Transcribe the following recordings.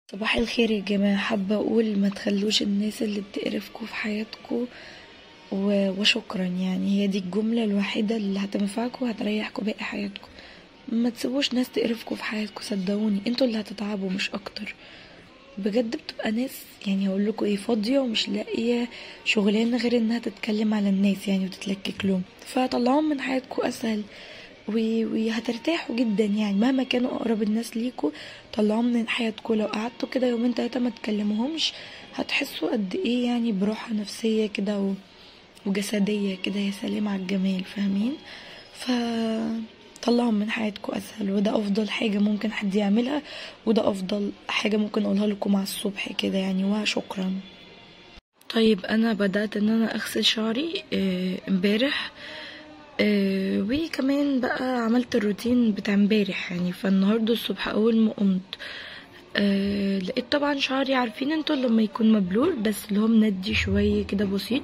صباح الخير يا جماعة حابة أقول ما تخلوش الناس اللي بتقرفكوا في حياتكوا و... وشكرا يعني هي دي الجملة الوحيدة اللي هتنفعكوا وهتريحكوا باقي حياتكوا ما تسيبوش ناس تقرفكوا في حياتكوا صدقوني انتوا اللي هتتعبوا مش أكتر بجد بتبقى ناس يعني هقول لكم ايه فاضيه ومش لاقيه شغلانه غير انها تتكلم على الناس يعني وتتلكك لهم فطلعوهم من حياتكم اسهل و- وهترتاحوا جدا يعني مهما كانوا اقرب الناس ليكوا طلعوهم من حياتكم لو قعدتوا كده يومين تلاته ما تكلموهمش هتحسوا قد ايه يعني براحه نفسيه كده و... وجسديه كده يا سلام على الجمال فاهمين ف طلعهم من حياتكم اسهل وده افضل حاجه ممكن حد يعملها وده افضل حاجه ممكن اقولها لكم على الصبح كده يعني وشكرا طيب انا بدات ان انا اغسل شعري آه، امبارح آه، وكمان بقى عملت الروتين بتاع امبارح يعني فالنهارده الصبح اول ما قمت آه، لقيت طبعا شعري عارفين انتوا لما يكون مبلول بس اللي هو مندي شويه كده بسيط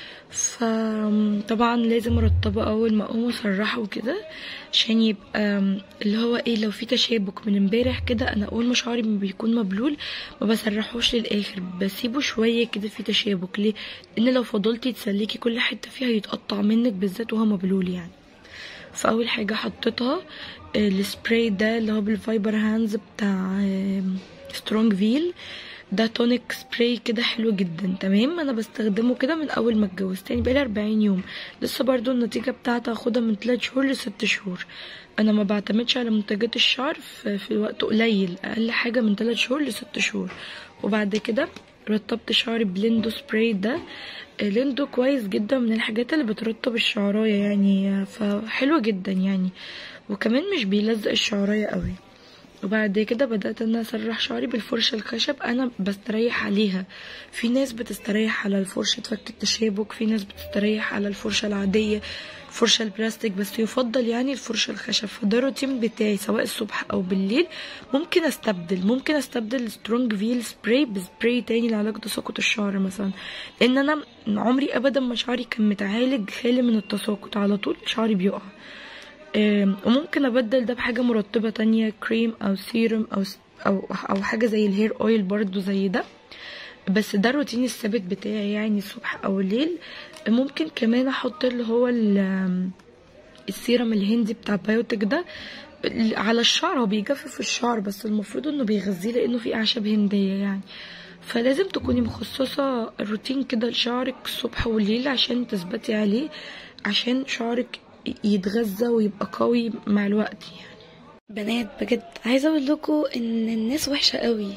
فطبعا لازم ارطبه اول ما اقوم اسرحه وكده عشان يبقى اللي هو ايه لو في تشابك من امبارح كده انا اول ما شعري بيكون مبلول ما بسرحوش للاخر بسيبه شويه كده في تشابك ليه لان لو فضلتي تسلكي كل حته فيها يتقطع منك بالذات وهو مبلول يعني فاول حاجه حطيتها آه، السبراي ده اللي هو بالفايبر هاندز بتاع سترونج فيل ده تونيك سبراي كده حلو جدا تمام انا بستخدمه كده من اول ما اتجوزت يعني بقالي 40 يوم لسه برضو النتيجه بتاعته هاخدها من 3 شهور ل 6 شهور انا ما بعتمدش على منتجات الشعر في, في وقت قليل اقل حاجه من 3 شهور ل 6 شهور وبعد كده رطبت شعري بليندو سبراي ده آه، ليندو كويس جدا من الحاجات اللي بترطب الشعرايه يعني آه، فحلو جدا يعني وكمان مش بيلزق الشعرايه قوي وبعد كده بدأت ان أنا اسرح شعري بالفرشة الخشب انا بستريح عليها في ناس بتستريح على الفرشة فك التشابك في ناس بتستريح على الفرشة العادية فرشة البلاستيك بس يفضل يعني الفرشة الخشب فده الروتين بتاعي سواء الصبح او بالليل ممكن استبدل ممكن استبدل سترونج فيل سبراي بسبراي تاني لعلاج تساقط الشعر مثلا لان انا عمري ابدا ما شعري كان متعالج خالي من التساقط على طول شعري بيقع آم، وممكن ابدل ده بحاجه مرطبه تانية كريم او سيروم او س- او او حاجه زي الهير اويل برضو زي ده بس ده الروتين الثابت بتاعي يعني الصبح او الليل ممكن كمان احط اللي هو ال- السيرم الهندي بتاع بايوتك ده على الشعر هو بيجفف الشعر بس المفروض انه بيغذيه لانه فيه اعشاب هنديه يعني فلازم تكوني مخصصة الروتين كده لشعرك الصبح والليل عشان تثبتي عليه عشان شعرك يتغذى ويبقى قوي مع الوقت يعني بنات بجد عايزه اقول لكم ان الناس وحشه قوي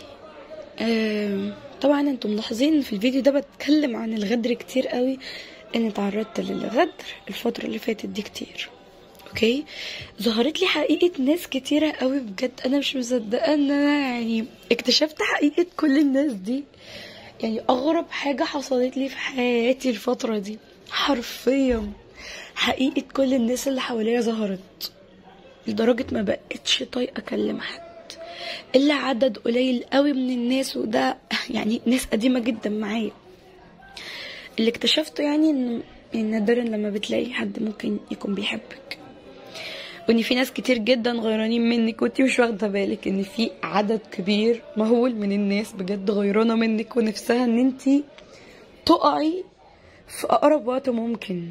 آم، طبعا انتم ملاحظين في الفيديو ده بتكلم عن الغدر كتير قوي ان تعرضت للغدر الفتره اللي فاتت دي كتير اوكي ظهرت لي حقيقه ناس كتيره قوي بجد انا مش مصدقه ان انا يعني اكتشفت حقيقه كل الناس دي يعني اغرب حاجه حصلت لي في حياتي الفتره دي حرفيا حقيقه كل الناس اللي حواليا ظهرت لدرجه ما بقتش طايقه اكلم حد الا عدد قليل قوي من الناس وده يعني ناس قديمه جدا معايا اللي اكتشفته يعني ان إن نادرا لما بتلاقي حد ممكن يكون بيحبك وان في ناس كتير جدا غيرانين منك وانتي مش واخده بالك ان في عدد كبير مهول من الناس بجد غيرانه منك ونفسها ان انتي تقعي في اقرب وقت ممكن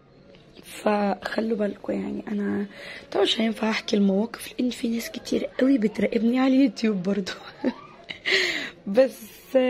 فخلوا بالكم يعني انا طبعا مش هينفع احكي المواقف لان في ناس كتير قوي بتراقبني على اليوتيوب برضو بس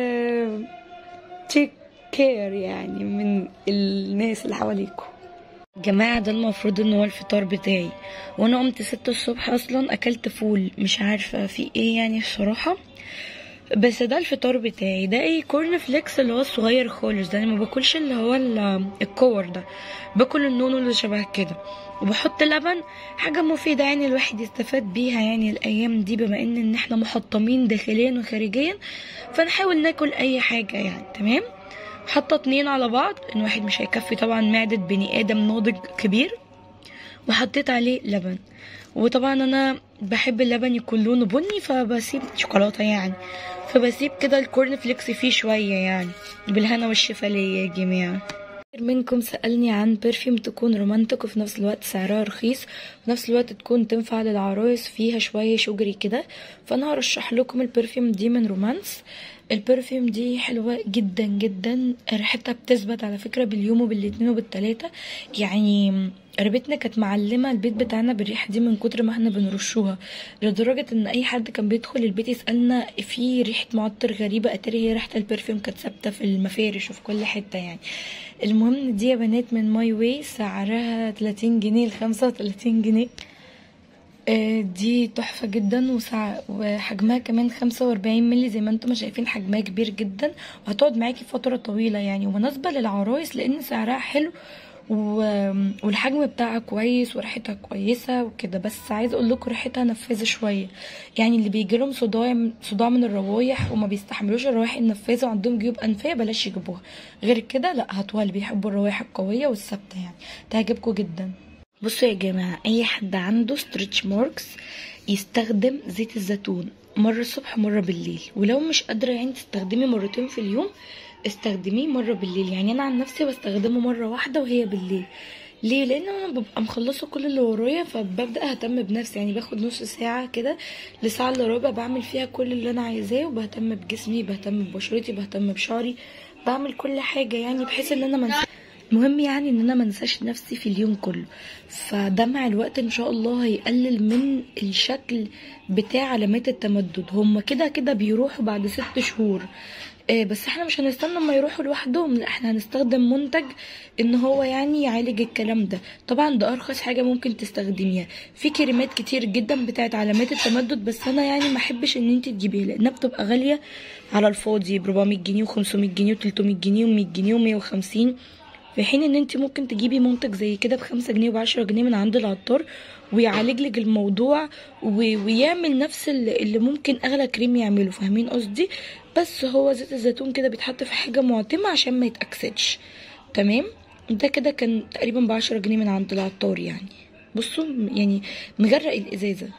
تيك كير يعني من الناس اللي حواليكم جماعة ده المفروض ان هو الفطار بتاعي وانا قمت ستة الصبح اصلا اكلت فول مش عارفة في ايه يعني الصراحة بس ده الفطار بتاعي ده ايه كورن فليكس اللي هو الصغير خالص ده انا ما باكلش اللي هو ال- الكور ده باكل النونو اللي شبه كده وبحط لبن حاجة مفيدة يعني الواحد يستفاد بيها يعني الأيام دي بما إن إن إحنا محطمين داخليا وخارجيا فنحاول ناكل أي حاجة يعني تمام حاطة اتنين على بعض إن واحد مش هيكفي طبعا معدة بني آدم ناضج كبير وحطيت عليه لبن وطبعا انا بحب اللبن يكون لونه بني فبسيب شوكولاته يعني فبسيب كده الكورن فليكس فيه شويه يعني بالهنا والشفا ليا يا جماعه منكم سألني عن برفيوم تكون رومانتك وفي نفس الوقت سعرها رخيص وفي نفس الوقت تكون تنفع للعرايس فيها شوية شجري كده فأنا هرشح لكم البرفيوم دي من رومانس البرفيوم دي حلوة جدا جدا ريحتها بتثبت على فكرة باليوم وبالاتنين وبالتلاتة يعني قريبتنا كانت معلمة البيت بتاعنا بالريحة دي من كتر ما احنا بنرشوها لدرجة ان اي حد كان بيدخل البيت يسألنا في ريحة معطر غريبة اتاري هي ريحة البرفيوم كانت ثابتة في المفارش وفي كل حتة يعني المهم دي يا بنات من ماي واي سعرها 30 جنيه لخمسة وتلاتين جنيه آه، دي تحفة جدا وسع... وحجمها كمان خمسة وأربعين ملي زي ما انتم شايفين حجمها كبير جدا وهتقعد معاكي فترة طويلة يعني ومناسبة للعرايس لأن سعرها حلو و... والحجم بتاعها كويس وريحتها كويسة وكده بس عايزة اقول لكم ريحتها نفاذة شوية يعني اللي بيجيلهم صداع صداع من الروايح وما بيستحملوش الروايح النفاذة وعندهم جيوب أنفية بلاش يجيبوها غير كده لا هاتوها اللي بيحبوا الروايح القوية والثابتة يعني تعجبكم جدا بصوا يا جماعة أي حد عنده ستريتش ماركس يستخدم زيت الزيتون مرة الصبح مرة بالليل ولو مش قادرة يعني تستخدمي مرتين في اليوم استخدميه مرة بالليل يعني أنا عن نفسي بستخدمه مرة واحدة وهي بالليل ليه لان انا ببقى مخلصه كل اللي ورايا فببدا اهتم بنفسي يعني باخد نص ساعه كده لساعه الا ربع بعمل فيها كل اللي انا عايزاه وبهتم بجسمي بهتم ببشرتي بهتم بشعري بعمل كل حاجه يعني بحيث ان انا منسى المهم يعني ان انا منساش نفسي في اليوم كله فده مع الوقت ان شاء الله هيقلل من الشكل بتاع علامات التمدد هما كده كده بيروحوا بعد ست شهور آه، بس احنا مش هنستنى اما يروحوا لوحدهم لا احنا هنستخدم منتج ان هو يعني يعالج الكلام ده طبعا ده ارخص حاجه ممكن تستخدميها في كريمات كتير جدا بتاعت علامات التمدد بس انا يعني ما احبش ان انت تجيبيها لانها بتبقى غاليه على الفاضي ب 400 جنيه و500 جنيه و300 جنيه و100 جنيه و150 في حين ان انت ممكن تجيبي منتج زي كده بخمسة جنيه وبعشرة جنيه من عند العطار ويعالج لك الموضوع و- ويعمل نفس اللي اللي ممكن اغلى كريم يعمله فاهمين قصدي بس هو زيت الزيتون كده بيتحط في حاجه معتمه عشان ما يتاكسدش تمام ده كده كان تقريبا بعشرة جنيه من عند العطار يعني بصوا يعني مغرق الازازه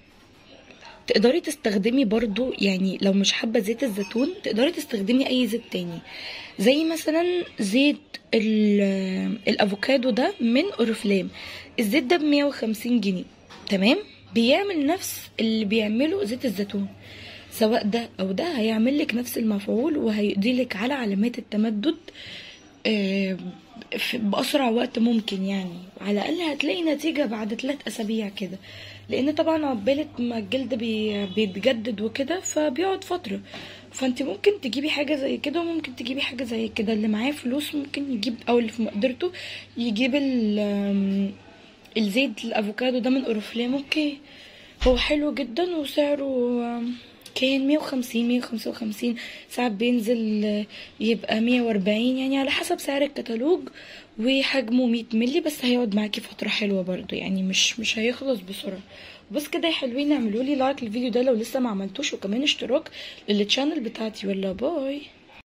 تقدري تستخدمي برضو يعني لو مش حابة زيت الزيتون تقدري تستخدمي اي زيت تاني زي مثلا زيت ال- الافوكادو ده من اورفلام الزيت ده بمية وخمسين جنيه تمام بيعمل نفس اللي بيعمله زيت الزيتون سواء ده او ده هيعمل لك نفس المفعول وهيقضي لك على علامات التمدد آه، في- بأسرع وقت ممكن يعني على الأقل هتلاقي نتيجة بعد ثلاث أسابيع كده لأن طبعا عقبالة ما الجلد بي- بيتجدد وكده فبيقعد فترة فانت ممكن تجيبي حاجة زي كده وممكن تجيبي حاجة زي كده اللي معاه فلوس ممكن يجيب أو اللي في مقدرته يجيب ال- آم، الزيت الأفوكادو ده من أورفلام اوكي هو حلو جدا وسعره آم، كان مية وخمسين مية وخمسة وخمسين ساعات بينزل آه، يبقى مية وأربعين يعني على حسب سعر الكتالوج وحجمه مية ملي بس هيقعد معاكي فترة حلوة برضو يعني مش مش هيخلص بسرعة بس كده يا حلوين اعملوا لي لايك للفيديو ده لو لسه ما عملتوش وكمان اشتراك للتشانل بتاعتي ولا باي